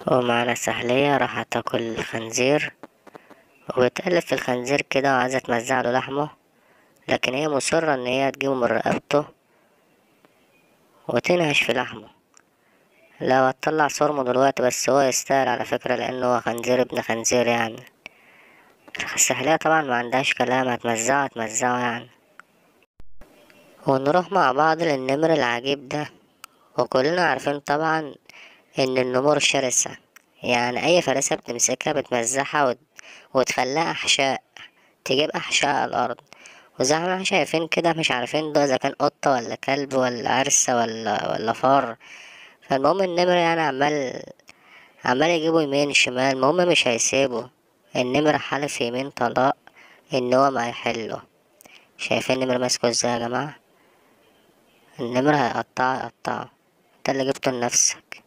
ومعانا سحلية راح تاكل الخنزير وبتقلب في الخنزير كده وعايزة تمزعله لحمه لكن هي مصرة ان هي تجيبه من رقبته وتنهش في لحمه لو هتطلع صرمه دلوقتي بس هو يستاهل على فكرة لانه هو خنزير ابن خنزير يعني السحلية طبعا معندهاش كلام هتمزعه هتمزعه يعني ونروح مع بعض للنمر العجيب ده وكلنا عارفين طبعا ان النمور شرسة يعني اي فريسة بتمسكها بتمزحها وت... وتخليها احشاء تجيب احشاء على الارض وزي ما احنا شايفين كده مش عارفين ده اذا كان قطة ولا كلب ولا عرسة ولا ولا فار فالمهم النمر يعني عمال عمال يجيبه يمين شمال المهم مش هيسيبه النمر حلف يمين طلاق ان هو ما هيحله شايفين النمر ماسكه ازاي يا جماعة النمر هيقطعه يقطعه انت اللي جبته لنفسك